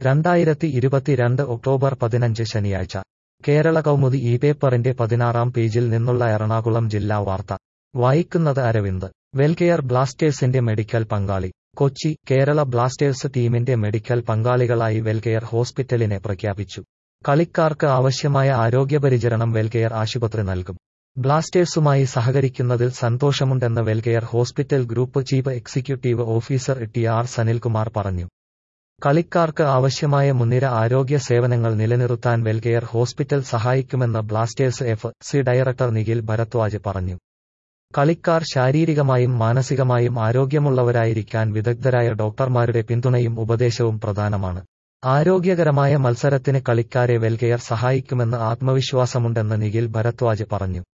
രണ്ടായിരത്തി ഇരുപത്തിരണ്ട് ഒക്ടോബർ പതിനഞ്ച് ശനിയാഴ്ച കേരള കൗമുദി ഈ പേപ്പറിന്റെ പതിനാറാം പേജിൽ നിന്നുള്ള എറണാകുളം ജില്ലാ വാർത്ത വായിക്കുന്നത് അരവിന്ദ് വെൽകെയർ ബ്ലാസ്റ്റേഴ്സിന്റെ മെഡിക്കൽ പങ്കാളി കൊച്ചി കേരള ബ്ലാസ്റ്റേഴ്സ് ടീമിന്റെ മെഡിക്കൽ പങ്കാളികളായി വെൽകെയർ ഹോസ്പിറ്റലിനെ പ്രഖ്യാപിച്ചു കളിക്കാർക്ക് ആവശ്യമായ ആരോഗ്യപരിചരണം വെൽകെയർ ആശുപത്രി നൽകും ബ്ലാസ്റ്റേഴ്സുമായി സഹകരിക്കുന്നതിൽ സന്തോഷമുണ്ടെന്ന് Welcare hospital group chief executive officer T R Sanilkumar പറഞ്ഞു കളിക്കാർക്ക് ആവശ്യമായ മുൻനിര ആരോഗ്യ സേവനങ്ങൾ നിലനിർത്താൻ വെൽകെയർ ഹോസ്പിറ്റൽ സഹായിക്കുമെന്ന് Blasters F C director Nikhil Bharadwaj പറഞ്ഞു കളിക്കാർ ശാരീരികമായും മാനസികമായും ആരോഗ്യമുള്ളവരായിരിക്കാൻ വിദഗ്ധരായ ഡോക്ടർമാരുടെ പിന്തുണയും ഉപദേശവും പ്രധാനമാണ് ആരോഗ്യകരമായ മത്സരത്തിന് കളിക്കാരെ വെൽകെയർ സഹായിക്കുമെന്ന് ആത്മവിശ്വാസമുണ്ടെന്ന് നിഖിൽ ഭരദ്വാജ് പറഞ്ഞു